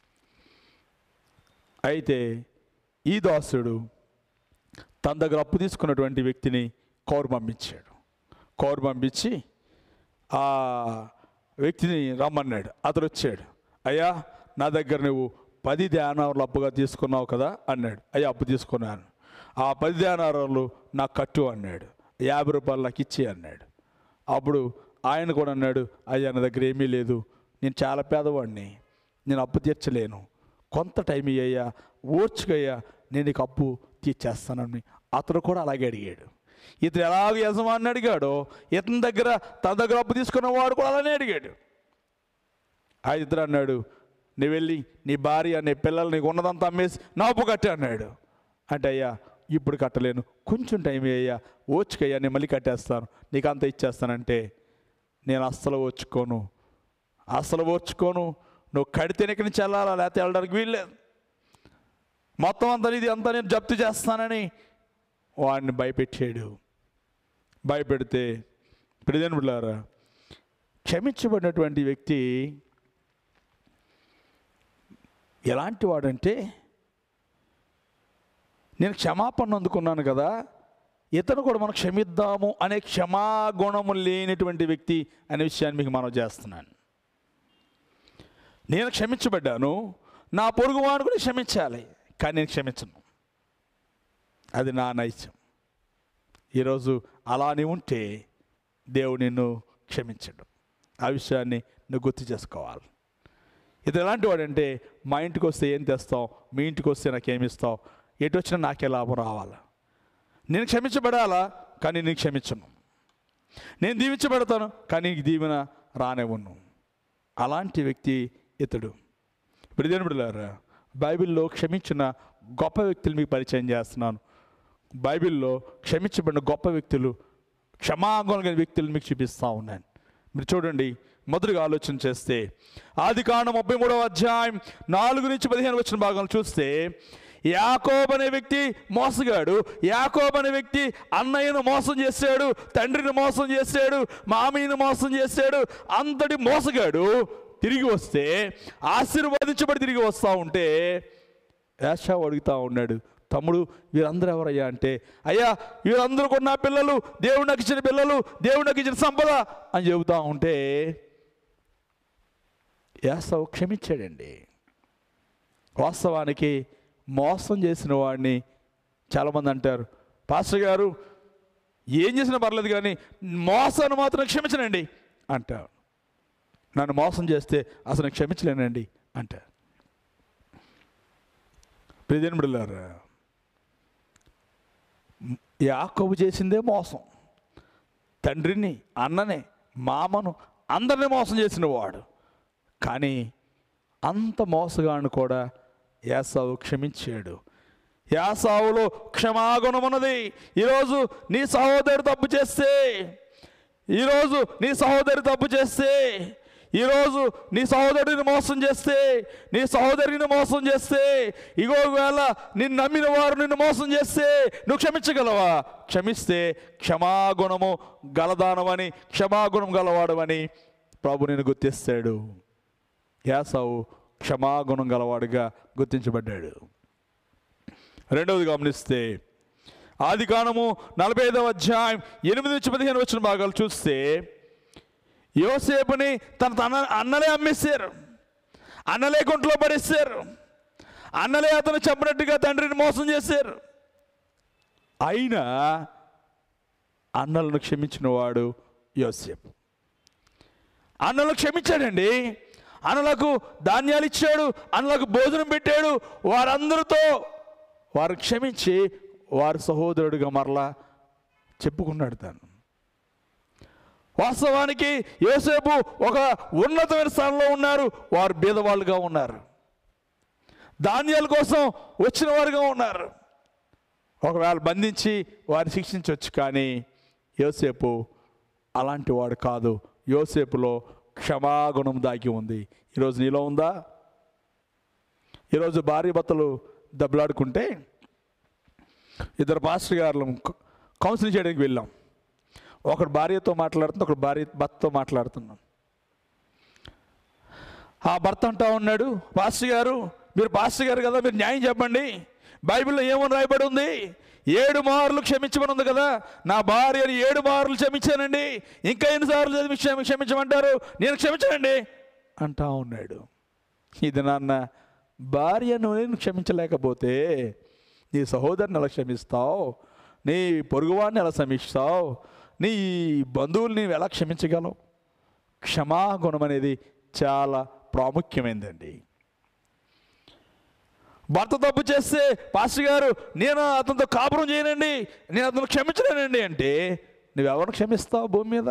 S3: అయితే ఈ దాసుడు తన దగ్గర అప్పు తీసుకున్నటువంటి వ్యక్తిని కౌరు పంపించాడు కౌరు పంపించి ఆ వ్యక్తిని రమ్మన్నాడు అతడు వచ్చాడు అయ్యా నా దగ్గర నువ్వు పది ధ్యానాలు అప్పుగా తీసుకున్నావు కదా అన్నాడు అయ్యా అప్పు తీసుకున్నాను ఆ పది ధ్యానాలు నాకు కట్టు అన్నాడు యాభై రూపాయలు నాకు ఇచ్చి అన్నాడు అప్పుడు ఆయన కూడా అన్నాడు అయ్యా నా దగ్గర ఏమీ లేదు నేను చాలా పేదవాడిని నేను అప్పు తీర్చలేను కొంత టైం ఇయ్యా ఓర్చుకయ్యా నేను నీకు అప్పు తీర్చేస్తానని అతను కూడా అలాగే అడిగాడు ఇతను ఎలాగ యజమాని అడిగాడో ఇతని దగ్గర తన దగ్గర అప్పు తీసుకున్న వాడు కూడా అలానే అడిగాడు ఆ ఇద్దరు అన్నాడు నువ్వు వెళ్ళి నీ భార్య నీ పిల్లలు నీకు ఉన్నదంతా అమ్మేసి నా అప్పు కట్టే అన్నాడు అంటే అయ్యా ఇప్పుడు కట్టలేను కొంచెం టైం అయ్యా ఓచుకయ్యా నేను మళ్ళీ కట్టేస్తాను నీకు అంత ఇచ్చేస్తానంటే నేను అస్సలు ఓచుకోను అస్సలు ఓర్చుకోను నువ్వు కడితేనే ఇక్కడి నుంచి వెళ్ళాలా లేకపోతే వెళ్ళడానికి వీల్లేదు మొత్తం అంతా ఇది అంతా నేను జప్తు చేస్తానని వాడిని భయపెట్టాడు భయపెడితే ప్రిజన్ బిడ్డారా క్షమించబడినటువంటి వ్యక్తి ఎలాంటి వాడంటే నేను క్షమాపణ అందుకున్నాను కదా ఇతను కూడా మనం క్షమిద్దాము అనే క్షమాగుణము లేనటువంటి వ్యక్తి అనే విషయాన్ని మీకు మనం చేస్తున్నాను నేను క్షమించబడ్డాను నా పొరుగు వాడు కూడా క్షమించాలి కానీ నేను క్షమించను అది నా నైత్యం ఈరోజు అలా నీ ఉంటే దేవుడు నిన్ను క్షమించడు ఆ విషయాన్ని నువ్వు గుర్తు చేసుకోవాలి ఇది ఎలాంటి వాడంటే మా ఇంటికి వస్తే ఏం తెస్తావు మీ ఇంటికి వస్తే నాకేమి ఇస్తావు ఎటు వచ్చినా నాకే లాభం రావాలా నేను క్షమించబడాలా కానీ నేను క్షమించను నేను దీవించబడతాను కానీ నీకు దీవెన రానివ్వను అలాంటి వ్యక్తి ఇతడు ఇప్పుడు బిడ్డలారా బైబిల్లో క్షమించిన గొప్ప వ్యక్తులు మీకు పరిచయం చేస్తున్నాను బైబిల్లో క్షమించబడిన గొప్ప వ్యక్తులు క్షమాగుణ వ్యక్తులను మీకు చూపిస్తూ ఉన్నాను మీరు చూడండి మొదటిగా ఆలోచన చేస్తే ఆది కాండం ముప్పై మూడవ అధ్యాయం నాలుగు నుంచి పదిహేను వచ్చిన భాగం చూస్తే యాకోబ్ అనే వ్యక్తి మోసగాడు యాకోబ్ అనే వ్యక్తి అన్నయ్యను మోసం చేశాడు తండ్రిని మోసం చేశాడు మామయ్యను మోసం చేశాడు అంతటి మోసగాడు తిరిగి వస్తే ఆశీర్వదించబడి తిరిగి వస్తూ ఉంటే యాషావు అడుగుతా ఉన్నాడు తమ్ముడు వీరందరూ ఎవరయ్యా అంటే అయ్యా వీరందరూ కూడా నా పిల్లలు దేవుడు నాకు ఇచ్చిన పిల్లలు దేవుడు నాకు ఇచ్చిన సంపద అని చెబుతా ఉంటే యాసవ్ క్షమించాడండి వాస్తవానికి మోసం చేసిన వాడిని చాలామంది అంటారు పాస్టర్ గారు ఏం చేసినా పర్లేదు కానీ మోసాన్ని మాత్రం క్షమించనండి అంటారు నన్ను మోసం చేస్తే అసలు నేను క్షమించలేనండి అంటారు ప్రియజన్ముడులారా యాకోబు చేసిందే మోసం తండ్రిని అన్ననే మామను అందరినీ మోసం చేసిన వాడు కానీ అంత మోసగాను కూడా యాసావు క్షమించాడు యాసావులో క్షమాగుణం ఉన్నది ఈరోజు నీ సహోదరుడు తప్పు చేస్తే ఈరోజు నీ సహోదరి తప్పు చేస్తే ఈరోజు నీ సహోదరుడిని మోసం చేస్తే నీ సహోదరిని మోసం చేస్తే ఇగో వేళ నిన్ను నమ్మిన వారు నిన్ను మోసం చేస్తే నువ్వు క్షమించగలవా క్షమిస్తే క్షమాగుణము గలదానమని క్షమాగుణం గలవాడమని ప్రభు నేను గుర్తిస్తాడు యాసావు క్షమాగుణం గలవాడుగా గుర్తించబడ్డాడు రెండవది గమనిస్తే ఆది కాలము నలభై ఐదవ అధ్యాయం ఎనిమిది నుంచి పదిహేను వచ్చిన భాగాలు చూస్తే యోసేపుని తన తన అన్నలే అమ్మేశారు అన్నలే గుంట్లో పడేశారు అన్నలే అతను చెప్పినట్టుగా తండ్రిని మోసం చేశారు అయినా అన్నలను క్షమించిన వాడు యోసేపు అన్నలు క్షమించాడండి అన్నలకు ధాన్యాలు ఇచ్చాడు అన్నలకు భోజనం పెట్టాడు వారందరితో వారు క్షమించి వారి సహోదరుడిగా మరలా చెప్పుకున్నాడు తాను వాస్తవానికి యోసేపు ఒక ఉన్నతమైన స్థానంలో ఉన్నారు వారు బీదవాళ్ళుగా ఉన్నారు ధాన్యాల కోసం వచ్చిన వారుగా ఉన్నారు ఒకవేళ బంధించి వారిని శిక్షించవచ్చు కానీ యోసేపు అలాంటి వాడు కాదు యోసేపులో క్షమాగుణం దాగి ఉంది ఈరోజు నీలో ఉందా ఈరోజు భార్య భర్తలు దెబ్బలాడుకుంటే ఇద్దరు పాస్టర్ గారు కౌన్సిలింగ్ చేయడానికి వెళ్ళాం ఒకడు భార్యతో మాట్లాడుతున్నా ఒకడు భార్య భర్తతో మాట్లాడుతున్నాం ఆ భర్త అంటా ఉన్నాడు పాస్టర్ గారు మీరు పాస్టర్ గారు కదా మీరు న్యాయం చెప్పండి బైబిల్లో ఏమని రాయబడి ఉంది ఏడు మార్లు క్షమించమని ఉంది కదా నా భార్యని ఏడు మార్లు క్షమించానండి ఇంకా ఎన్నిసార్లు చదివి క్షమి క్షమించమంటారు నేను క్షమించనండి అంటా ఉన్నాడు ఇది నాన్న భార్యను నేను క్షమించలేకపోతే నీ సహోదరుని ఎలా క్షమిస్తావు నీ పొరుగువాడిని ఎలా క్షమిస్తావు నీ బంధువుల్ని నీవు ఎలా క్షమించగలవు క్షమాగుణం అనేది చాలా ప్రాముఖ్యమైనదండి భర్త తప్పు చేస్తే పాస్టర్ గారు నేను అతనితో కాపురం చేయనండి నేను అతను క్షమించలేనండి అంటే నువ్వెవరు క్షమిస్తావు భూమి మీద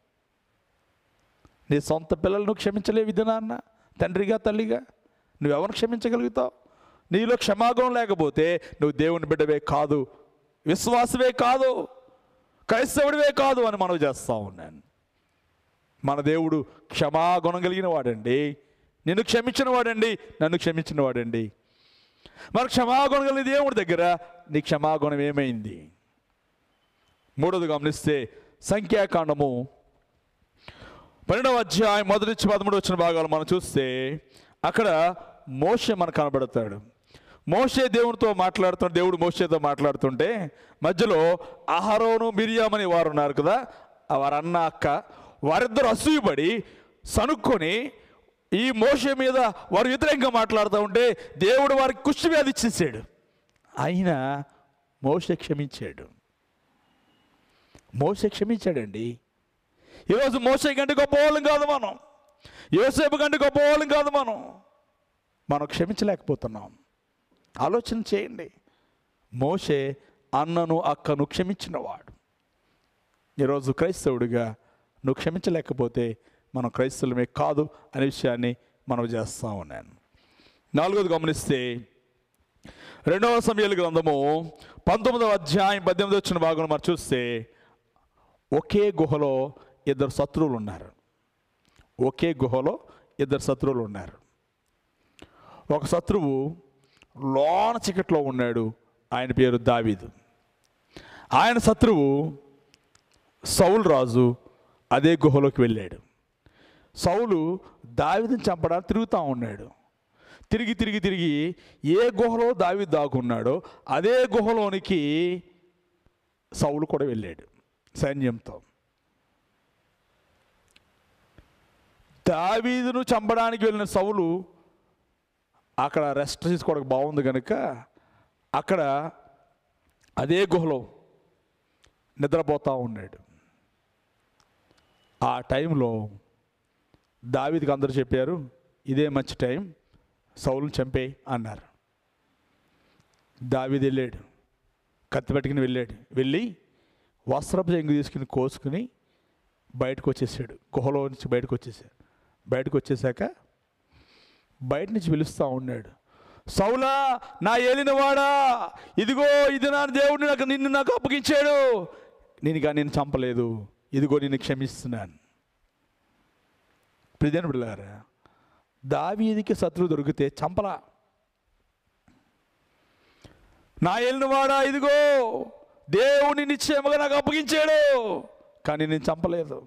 S3: నీ సొంత పిల్లలను క్షమించలేవు ఇది నాన్న తండ్రిగా తల్లిగా నువ్వెవరు క్షమించగలుగుతావు నీలో క్షమాగుణం లేకపోతే నువ్వు దేవుని బిడ్డవే కాదు విశ్వాసవే కాదు క్రైస్తవుడివే కాదు అని మనం చేస్తూ ఉన్నాను మన దేవుడు క్షమాగుణం కలిగిన వాడండి నిన్ను క్షమించిన వాడండి నన్ను క్షమించిన వాడండి మరి క్షమాగుణం కలిగిన దేవుడి దగ్గర నీ క్షమాగుణం ఏమైంది మూడోది గమనిస్తే సంఖ్యాకాండము పన్నెండవ అధ్యాయం మొదటి నుంచి పదమూడు వచ్చిన భాగాలు మనం చూస్తే అక్కడ మోషే మనకు కనబడతాడు మోషే దేవునితో మాట్లాడుతుంటే దేవుడు మోషేతో మాట్లాడుతుంటే మధ్యలో అహరోను మిరియాం అని వారు ఉన్నారు కదా ఆ వారు అన్న అక్క వారిద్దరు అసూయపడి సనుక్కొని ఈ మోషే మీద వారు వ్యతిరేకంగా మాట్లాడుతూ ఉంటే దేవుడు వారికి కుష్టి వ్యాధి ఇచ్చేసాడు అయినా మోషే క్షమించాడు మోసే క్షమించాడండి ఈరోజు మోసే కంటే గొప్ప వాళ్ళం కాదు మనం యోసేపు కంటే గొప్ప వాళ్ళం కాదు మనం మనం క్షమించలేకపోతున్నాం ఆలోచన చేయండి మోషే అన్నను అక్కను క్షమించినవాడు ఈరోజు క్రైస్తవుడిగా నువ్వు క్షమించలేకపోతే మనం క్రైస్తవులమే కాదు అనే విషయాన్ని మనం చేస్తూ ఉన్నాను నాలుగోది గమనిస్తే రెండవ సమయాల గ్రంథము పంతొమ్మిదవ అధ్యాయం పద్దెనిమిది వచ్చిన భాగంలో మనం చూస్తే ఒకే గుహలో ఇద్దరు శత్రువులు ఉన్నారు ఒకే గుహలో ఇద్దరు శత్రువులు ఉన్నారు ఒక శత్రువు లోన చికెట్లో ఉన్నాడు ఆయన పేరు దావీదు ఆయన శత్రువు సౌలు రాజు అదే గుహలోకి వెళ్ళాడు సౌలు దావీదుని చంపడానికి తిరుగుతూ ఉన్నాడు తిరిగి తిరిగి తిరిగి ఏ గుహలో దావీదు దాక్కున్నాడో అదే గుహలోనికి సౌలు కూడా వెళ్ళాడు సైన్యంతో దావీదును చంపడానికి వెళ్ళిన సౌలు అక్కడ రెస్ట్ తీసుకోవడానికి బాగుంది కనుక అక్కడ అదే గుహలో నిద్రపోతూ ఉన్నాడు ఆ టైంలో దావీదికి అందరూ చెప్పారు ఇదే మంచి టైం సౌలుని చంపేయి అన్నారు దావీది వెళ్ళాడు కత్తి పట్టుకుని వెళ్ళాడు వెళ్ళి వస్త్రపు జంగు తీసుకుని కోసుకుని బయటకు వచ్చేసాడు గుహలో నుంచి బయటకు వచ్చేసాడు బయటకు వచ్చేసాక బయట నుంచి పిలుస్తూ ఉన్నాడు సౌలా నా ఏలినవాడా ఇదిగో ఇది నా దేవుడు నాకు నిన్ను నాకు అప్పగించాడు నేను కానీ నేను చంపలేదు ఇదిగో నిన్ను క్షమిస్తున్నాను ప్రజన బిడ్డారా దావీదికి శత్రువు దొరికితే చంపలా నా ఏలినవాడా ఇదిగో దేవుని నిశ్చయముగా నాకు అప్పగించాడు కానీ నేను చంపలేదు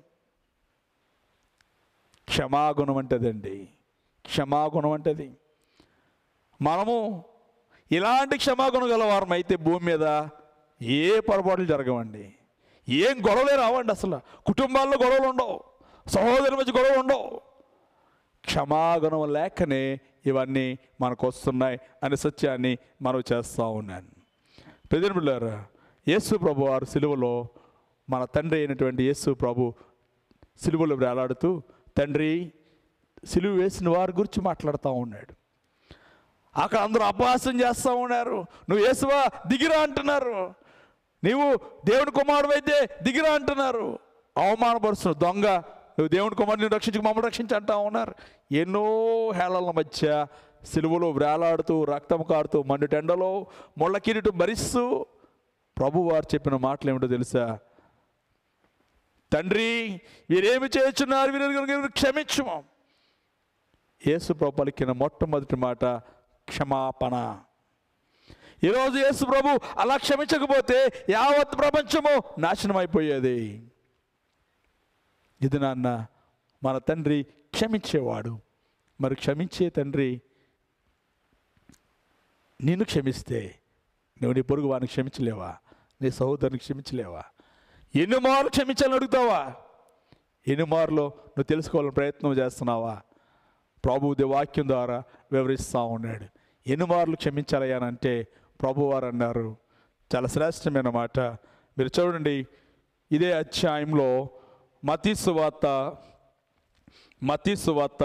S3: క్షమాగుణం అంటదండి క్షమాగుణం అంటది మనము ఇలాంటి క్షమాగుణం గలవారం అయితే భూమి మీద ఏ పొరపాట్లు జరగవండి ఏం గొడవలే రావండి అసలు కుటుంబాల్లో గొడవలు ఉండవు సహోదరుల మధ్య గొడవలు ఉండవు క్షమాగుణం లేకనే ఇవన్నీ మనకు వస్తున్నాయి అనే సత్యాన్ని మనం చేస్తూ ఉన్నాను ప్రజలు బిడ్డారా యేసు ప్రభు వారు సిలువలో మన తండ్రి అయినటువంటి యేసు ప్రభు సిలువలో వేలాడుతూ తండ్రి సిలువ వేసిన వారి గురించి మాట్లాడుతూ ఉన్నాడు అక్కడ అందరూ అపహాసం చేస్తూ ఉన్నారు నువ్వు యేసువా దిగిరా అంటున్నారు నీవు దేవుని కుమారుడు అయితే దిగిరా అంటున్నారు అవమానపరుస్తున్నావు దొంగ నువ్వు దేవుని కుమారుని రక్షించి మమ్మల్ని రక్షించి అంటా ఉన్నారు ఎన్నో హేళల మధ్య సిలువలో వేలాడుతూ రక్తం కారుతూ మండుటెండలో ముళ్ళ కిరీటం భరిస్తూ ప్రభు వారు చెప్పిన మాటలు ఏమిటో తెలుసా తండ్రి వీరేమి చేస్తున్నారు వీరు క్షమించుము యేసు ప్రభు పలికిన మొట్టమొదటి మాట క్షమాపణ ఈరోజు యేసు ప్రభు అలా క్షమించకపోతే యావత్ ప్రపంచము నాశనం అయిపోయేది ఇది నాన్న మన తండ్రి క్షమించేవాడు మరి క్షమించే తండ్రి నిన్ను క్షమిస్తే నువ్వు నీ పొరుగు వారిని క్షమించలేవా నీ సహోదరుని క్షమించలేవా ఎన్ని మార్లు క్షమించాలని అడుగుతావా ఎన్ని మార్లు నువ్వు తెలుసుకోవాలని ప్రయత్నం చేస్తున్నావా ప్రభు వాక్యం ద్వారా వివరిస్తూ ఉన్నాడు ఎన్ని మార్లు క్షమించాలయ్యానంటే ప్రభువారు అన్నారు చాలా శ్రేష్టమైన మాట మీరు చూడండి ఇదే అధ్యాయంలో మతీసు వార్త మతీసు వార్త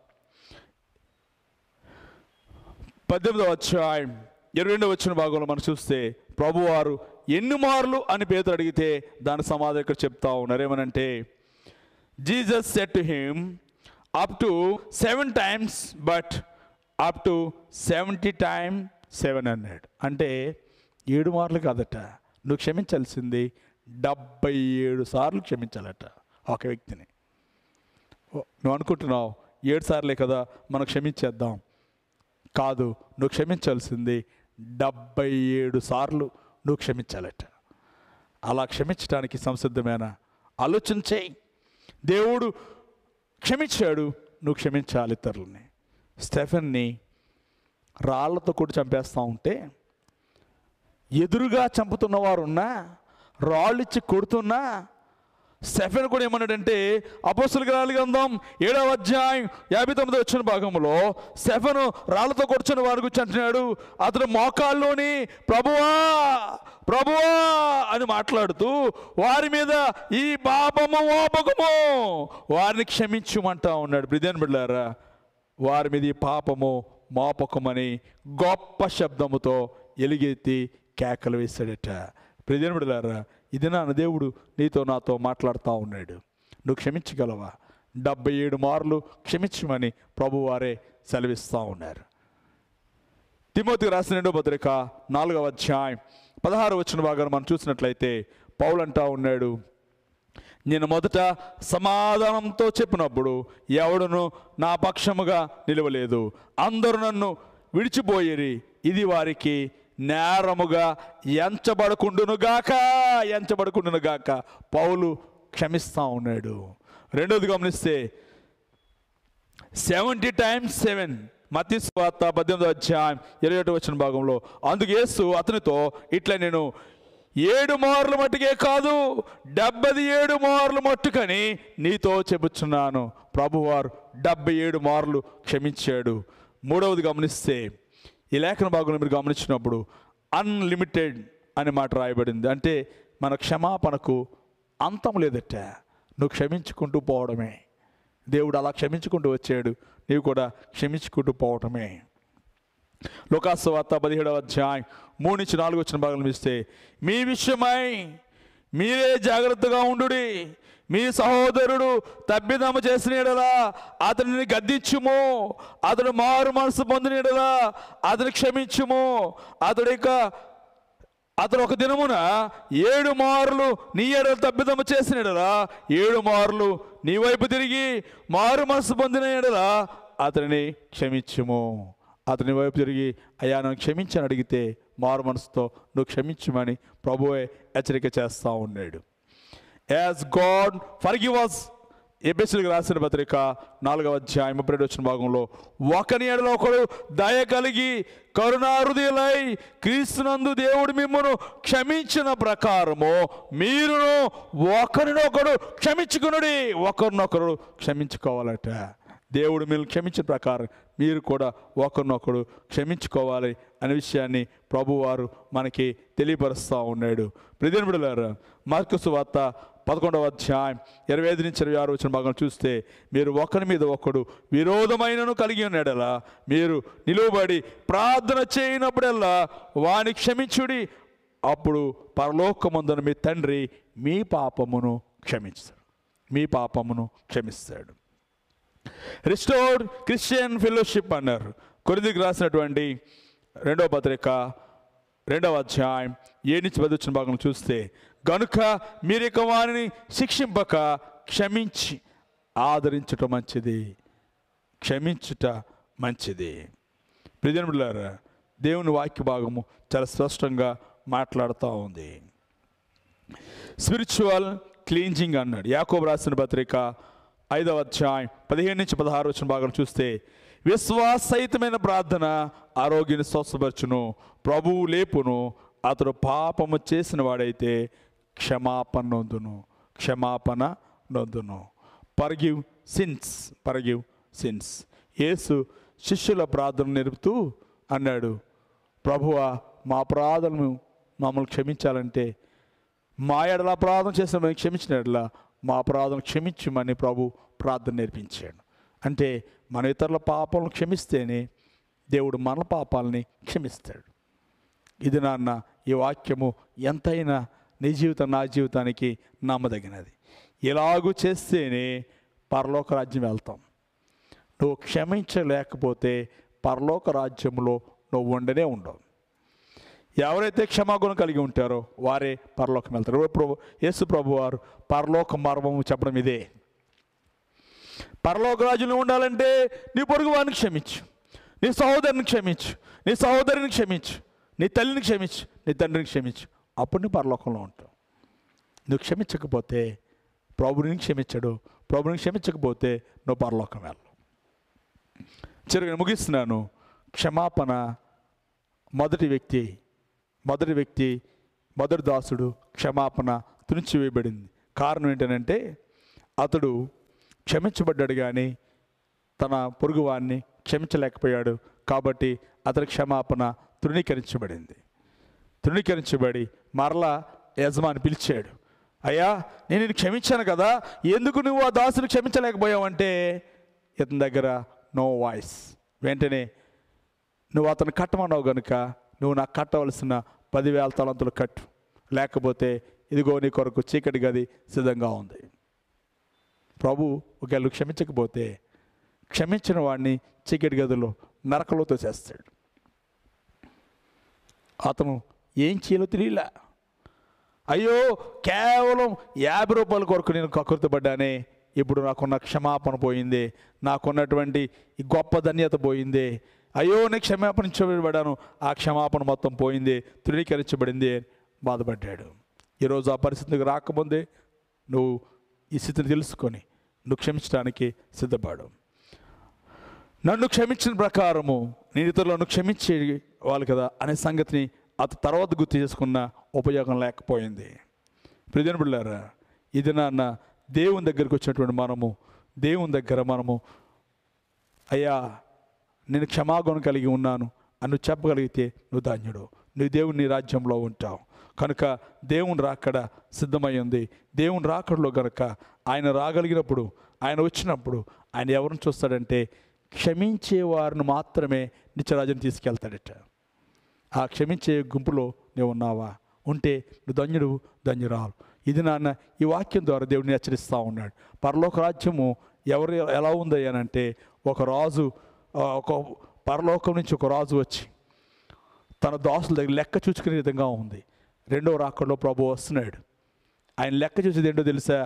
S3: పద్దెనిమిదవ అధ్యాయం ఇరవై రెండవ వచ్చిన భాగంలో మనం చూస్తే ప్రభువారు ఎన్ని మార్లు అని పేదలు అడిగితే దాని సమాధానం ఇక్కడ చెప్తా ఉన్నారు ఏమనంటే Jesus said to him up to seven times but up to seventy time seven hundred అంటే ఏడు మార్లు కాదట నువ్వు క్షమించాల్సింది డెబ్బై ఏడు సార్లు క్షమించాలట ఒక వ్యక్తిని ఓ, నువ్వు అనుకుంటున్నావు ఏడు సార్లే కదా మనం క్షమించేద్దాం కాదు నువ్వు క్షమించాల్సింది డెబ్బై ఏడు సార్లు నువ్వు క్షమించాలట అలా క్షమించడానికి సంసిద్ధమైన ఆలోచన చేయి దేవుడు క్షమించాడు నువ్వు క్షమించాలి ఇతరులని స్టెఫెన్ని రాళ్లతో కూడా చంపేస్తూ ఉంటే ఎదురుగా చంపుతున్న వారు ఉన్నా రాళ్ళిచ్చి కొడుతున్నా స్టెఫెన్ కూడా ఏమన్నాడంటే అపోస్తుల గ్రాల గ్రంథం ఏడవ అధ్యాయం యాభై తొమ్మిది వచ్చిన భాగంలో స్టెఫెను రాళ్ళతో కూర్చొని వారి గురించి అంటున్నాడు అతడు మోకాల్లోని ప్రభువా ప్రభువా అని మాట్లాడుతూ వారి మీద ఈ పాపము ఓపకము వారిని క్షమించుమంటా ఉన్నాడు బ్రిదేన్ బిడ్డారా వారి మీద ఈ పాపము మోపకమని గొప్ప శబ్దముతో ఎలుగెత్తి కేకలు వేశాడట ప్రజలు బిడ్డలారా ఇది నా దేవుడు నీతో నాతో మాట్లాడుతూ ఉన్నాడు నువ్వు క్షమించగలవా డెబ్బై ఏడు మార్లు క్షమించమని ప్రభువారే సెలవిస్తూ ఉన్నారు తిమోతికి రాసిన రెండో పత్రిక నాలుగవ అధ్యాయం పదహారు వచ్చిన భాగాన్ని మనం చూసినట్లయితే పౌలు అంటా ఉన్నాడు నేను మొదట సమాధానంతో చెప్పినప్పుడు ఎవడును నా పక్షముగా నిలవలేదు అందరూ నన్ను విడిచిపోయేరి ఇది వారికి నేరముగా ఎంచబడకుండునుగాక ఎంచబడకుండునుగాక పౌలు క్షమిస్తా ఉన్నాడు రెండోది గమనిస్తే సెవెంటీ టైమ్స్ సెవెన్ మతి స్వార్త పద్దెనిమిదో అధ్యాయం ఇరవై ఒకటి వచ్చిన భాగంలో అందుకు యేసు అతనితో ఇట్లా నేను ఏడు మార్లు మట్టుకే కాదు డెబ్బై ఏడు మార్లు మట్టుకని నీతో చెబుతున్నాను ప్రభువారు డెబ్బై ఏడు మార్లు క్షమించాడు మూడవది గమనిస్తే ఈ లేఖన భాగంలో మీరు గమనించినప్పుడు అన్లిమిటెడ్ అనే మాట రాయబడింది అంటే మన క్షమాపణకు అంతం లేదట నువ్వు క్షమించుకుంటూ పోవడమే దేవుడు అలా క్షమించుకుంటూ వచ్చాడు నీవు కూడా క్షమించుకుంటూ పోవటమే లోకాసు వార్త పదిహేడవ అధ్యాయం మూడు నుంచి నాలుగు వచ్చిన భాగం ఇస్తే మీ విషయమై మీరే జాగ్రత్తగా ఉండుడి మీ సహోదరుడు తప్పిదమ్మ చేసిన ఎడలా అతనిని గద్దించుము అతడు మారు మనసు పొందిన ఎడలా అతని క్షమించుము అతడి యొక్క అతను ఒక దినమున ఏడు మార్లు నీ ఎడల తప్పిదమ్మ చేసిన ఎడలా ఏడు మార్లు నీ వైపు తిరిగి మారు మనసు పొందిన ఎడలా అతనిని క్షమించుము అతని వైపు తిరిగి అయ్యా నన్ను క్షమించని అడిగితే మారు మనసుతో నువ్వు క్షమించమని ప్రభువే హెచ్చరిక చేస్తూ ఉన్నాడు as God forgive us ఎబిసిల్కి రాసిన పత్రిక నాలుగవ అధ్యాయం ముప్పై వచ్చిన భాగంలో ఒకని ఎడలో ఒకడు దయ కలిగి కరుణాహృదయులై క్రీస్తునందు దేవుడు మిమ్మను క్షమించిన ప్రకారము మీరును ఒకరినొకడు క్షమించుకునుడి ఒకరినొకరు క్షమించుకోవాలట దేవుడు మీరు క్షమించిన ప్రకారం మీరు కూడా ఒకరినొకడు క్షమించుకోవాలి అనే విషయాన్ని ప్రభువారు మనకి తెలియపరుస్తూ ఉన్నాడు ప్రజలు బిడలారా మార్కసు వార్త పదకొండవ అధ్యాయం ఇరవై ఐదు నుంచి ఇరవై ఆరు వచ్చిన భాగం చూస్తే మీరు ఒకరి మీద ఒకడు విరోధమైనను కలిగి ఉన్నాడలా మీరు నిలువబడి ప్రార్థన చేయనప్పుడల్లా వాని క్షమించుడి అప్పుడు పరలోకమందున మీ తండ్రి మీ పాపమును క్షమిస్తాడు మీ పాపమును క్షమిస్తాడు రిస్టోర్డ్ క్రిస్టియన్ ఫెలోషిప్ అన్నారు కొరిందికి రాసినటువంటి రెండవ పత్రిక రెండవ అధ్యాయం ఏ నుంచి పది వచ్చిన భాగం చూస్తే గనుక మీరు ఇక వారిని శిక్షింపక క్షమించి ఆదరించటం మంచిది క్షమించుట మంచిది ప్రజనులారా దేవుని వాక్య భాగము చాలా స్పష్టంగా మాట్లాడుతూ ఉంది స్పిరిచువల్ క్లీన్జింగ్ అన్నాడు యాకోబు రాసిన పత్రిక ఐదవ అధ్యాయం పదిహేను నుంచి పదహారు వచ్చిన భాగం చూస్తే విశ్వాసహితమైన ప్రార్థన ఆరోగ్యాన్ని స్వస్థపరచును ప్రభువు లేపును అతడు పాపము చేసిన వాడైతే క్షమాపణ నొందును క్షమాపణ నొందును పర్గివ్ సిన్స్ పర్గివ్ సిన్స్ యేసు శిష్యుల ప్రార్థన నేర్పుతూ అన్నాడు ప్రభువా మా అపరాధలను మమ్మల్ని క్షమించాలంటే మా ఎడల అపరాధం చేసిన మేము క్షమించిన ఎడల మా అపరాధం క్షమించమని ప్రభు ప్రార్థన నేర్పించాడు అంటే మన ఇతరుల పాపాలను క్షమిస్తేనే దేవుడు మన పాపాలని క్షమిస్తాడు ఇది నాన్న ఈ వాక్యము ఎంతైనా నీ జీవితం నా జీవితానికి నమ్మదగినది ఇలాగూ చేస్తేనే పరలోక రాజ్యం వెళ్తాం నువ్వు క్షమించలేకపోతే పరలోక రాజ్యంలో నువ్వు ఉండనే ఉండవు ఎవరైతే క్షమాగుణం కలిగి ఉంటారో వారే పరలోకం వెళ్తారు ఇప్పుడు యేసు ప్రభు వారు పరలోక మర్మము చెప్పడం ఇదే పరలోక రాజులు ఉండాలంటే నీ పొరుగు వారిని క్షమించు నీ సహోదరుని క్షమించు నీ సహోదరిని క్షమించు నీ తల్లిని క్షమించు నీ తండ్రిని క్షమించు అప్పుడు నీ పరలోకంలో ఉంటావు నువ్వు క్షమించకపోతే ప్రభుని క్షమించడు ప్రభుని క్షమించకపోతే నువ్వు పరలోకం వెళ్ళవు చిరుగా ముగిస్తున్నాను క్షమాపణ మొదటి వ్యక్తి మొదటి వ్యక్తి మొదటి దాసుడు క్షమాపణ తునిచివేయబడింది కారణం ఏంటంటే అతడు క్షమించబడ్డాడు కానీ తన పొరుగువాన్ని క్షమించలేకపోయాడు కాబట్టి అతని క్షమాపణ తృణీకరించబడింది తృణీకరించబడి మరలా యజమాని పిలిచాడు అయ్యా నేను నిన్ను క్షమించాను కదా ఎందుకు నువ్వు ఆ దాసుని క్షమించలేకపోయావంటే ఇతని దగ్గర నో వాయిస్ వెంటనే నువ్వు అతను కట్టమన్నావు గనుక నువ్వు నాకు కట్టవలసిన పదివేల తలంతులు కట్టు లేకపోతే ఇదిగో నీ కొరకు చీకటి గది సిద్ధంగా ఉంది ప్రభు ఒకవేళ క్షమించకపోతే క్షమించిన వాడిని చీకటి గదిలో నరకలో తోసేస్తాడు అతను ఏం చేయాలో తెలియలే అయ్యో కేవలం యాభై రూపాయల కొరకు నేను కకృతపడ్డానే ఇప్పుడు నాకున్న క్షమాపణ పోయింది నాకున్నటువంటి ఈ గొప్ప ధన్యత పోయింది అయ్యో నేను క్షమాపణ ఇచ్చబడాను ఆ క్షమాపణ మొత్తం పోయింది తృణీకరించబడింది అని బాధపడ్డాడు ఈరోజు ఆ పరిస్థితికి రాకముందే నువ్వు ఈ స్థితిని తెలుసుకొని నువ్వు క్షమించడానికి సిద్ధపడు నన్ను క్షమించిన ప్రకారము నేను ఇతరులను క్షమించే వాళ్ళు కదా అనే సంగతిని అతను తర్వాత గుర్తు చేసుకున్న ఉపయోగం లేకపోయింది ప్రజన బిళ్ళారా ఇది నాన్న దేవుని దగ్గరికి వచ్చినటువంటి మనము దేవుని దగ్గర మనము అయ్యా నేను క్షమాగుణం కలిగి ఉన్నాను అని నువ్వు చెప్పగలిగితే నువ్వు ధాన్యుడు నువ్వు దేవుని రాజ్యంలో ఉంటావు కనుక దేవుని రాకడ సిద్ధమై ఉంది దేవుని రాకడలో గనక ఆయన రాగలిగినప్పుడు ఆయన వచ్చినప్పుడు ఆయన ఎవరిని చూస్తాడంటే క్షమించే వారిని మాత్రమే నిత్యరాజుని తీసుకెళ్తాడట ఆ క్షమించే గుంపులో నీవు ఉన్నావా ఉంటే నువ్వు ధన్యుడు ధన్యురాలు ఇది నాన్న ఈ వాక్యం ద్వారా దేవుడిని హెచ్చరిస్తూ ఉన్నాడు పరలోక రాజ్యము ఎవరు ఎలా ఉంది అని అంటే ఒక రాజు ఆ, ఒక పరలోకం నుంచి ఒక రాజు వచ్చి తన దాసుల దగ్గర లెక్క చూసుకునే విధంగా ఉంది రెండవ రాకడలో ప్రభు వస్తున్నాడు ఆయన లెక్క చూసేది ఏంటో తెలుసా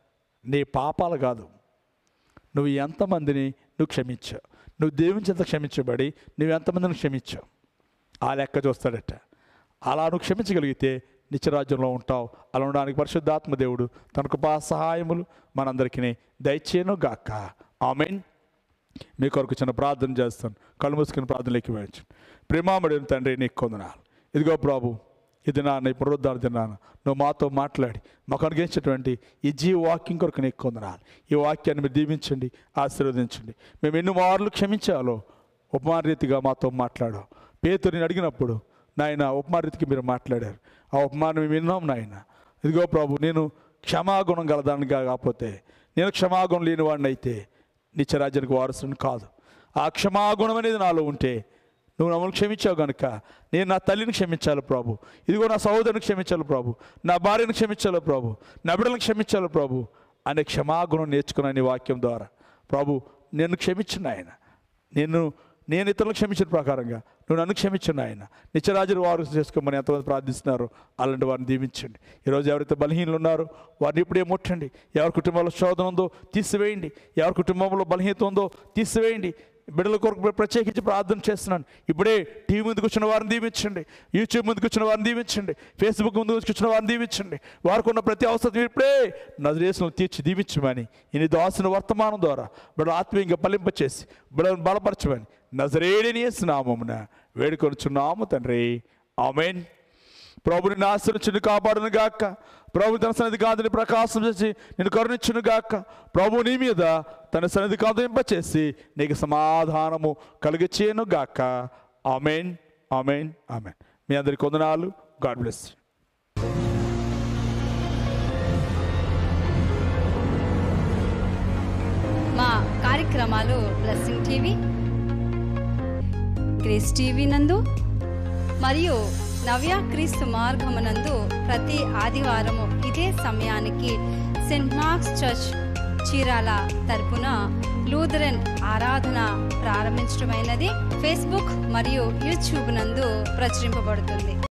S3: నీ పాపాలు కాదు నువ్వు ఎంతమందిని నువ్వు క్షమించావు నువ్వు దేవుని చేత క్షమించబడి నువ్వు ఎంతమందిని క్షమించావు ఆ లెక్క చూస్తాడట అలా నువ్వు క్షమించగలిగితే నిత్యరాజ్యంలో ఉంటావు అలా ఉండడానికి పరిశుద్ధాత్మ దేవుడు తన కృపా సహాయములు మనందరికీ దయచేను గాక ఆమెన్ మీ కొరకు చిన్న ప్రార్థన చేస్తాను కళ్ళు మూసుకుని ప్రార్థనలోకి వెళ్ళచ్చు ప్రేమామడిన తండ్రి నీకు కొందనాలు ఇదిగో ప్రభు ఇది నాన్న ఈ పునరుద్ధార దినాన నువ్వు మాతో మాట్లాడి మాకు అనుగ్రహించినటువంటి ఈ జీవ వాక్యం కొరకు నీకు కొందనాలు ఈ వాక్యాన్ని మీరు దీవించండి ఆశీర్వదించండి మేము ఎన్ని మార్లు క్షమించాలో ఉపమాన రీతిగా మాతో మాట్లాడావు పేతుని అడిగినప్పుడు నాయన ఉపమాన రీతికి మీరు మాట్లాడారు ఆ ఉపమానం మేము విన్నాం నాయన ఇదిగో ప్రభు నేను క్షమాగుణం గలదాన్ని కాకపోతే నేను క్షమాగుణం లేని వాడిని అయితే నిత్యరాజ్యానికి వారసుని కాదు ఆ క్షమాగుణం అనేది నాలో ఉంటే నువ్వు నమ్మల్ని క్షమించావు కనుక నేను నా తల్లిని క్షమించాలి ప్రభు ఇదిగో నా సహోదరుని క్షమించాలి ప్రభు నా భార్యను క్షమించాలి ప్రభు నా బిడ్డలను క్షమించాలి ప్రభు అనే క్షమాగుణం నేర్చుకున్నాను ఈ వాక్యం ద్వారా ప్రభు నేను క్షమించిన ఆయన నేను నేను ఇతరులను క్షమించిన ప్రకారంగా నువ్వు నన్ను క్షమించిన ఆయన నిత్యరాజులు వారు చేసుకోమని ఎంతమంది ప్రార్థిస్తున్నారు అలాంటి వారిని దీవించండి ఈరోజు ఎవరైతే బలహీనలు ఉన్నారో వారిని ఇప్పుడే ముట్టండి ఎవరి కుటుంబంలో శోధన ఉందో తీసివేయండి ఎవరి కుటుంబంలో బలహీనత ఉందో తీసివేయండి బిడ్డల కొరకు ప్రత్యేకించి ప్రార్థన చేస్తున్నాను ఇప్పుడే టీవీ ముందుకు వచ్చిన వారిని దీవించండి యూట్యూబ్ ముందుకు వచ్చిన వారిని దీవించండి ఫేస్బుక్ ముందుకు వచ్చిన వారిని దీవించండి వారికి ఉన్న ప్రతి అవసరం ఇప్పుడే నజరేసులను తీర్చి దీవించమని ఇన్ని దాసిన వర్తమానం ద్వారా బిడ్డలు ఆత్మీయంగా ఫలింపచేసి బిడ్డలను బలపరచమని నజరేడిని నామమున వేడుకొనుచున్నాము తండ్రి ఆమెన్ ప్రభుని నాశనించుని కాపాడును గాక ప్రభు తన సన్నిధి కాదని ప్రకాశం చేసి నేను కరుణించును గాక ప్రభు నీ మీద తన సన్నిధి కాదింపచేసి నీకు సమాధానము కలిగచేయను గాక ఆమెన్ ఆమెన్ ఆమెన్ మీ అందరికి వందనాలు గాడ్ బ్లెస్
S1: మా కార్యక్రమాలు బ్లెస్సింగ్ టీవీ క్రిస్ టీవీ నందు మరియు నవ్య క్రీస్తు మార్గమునందు ప్రతి ఆదివారము ఇదే సమయానికి సెంట్ మార్క్స్ చర్చ్ చీరాల తరపున లూథరన్ ఆరాధన ప్రారంభించడమైనది ఫేస్బుక్ మరియు యూట్యూబ్ నందు ప్రచురింపబడుతుంది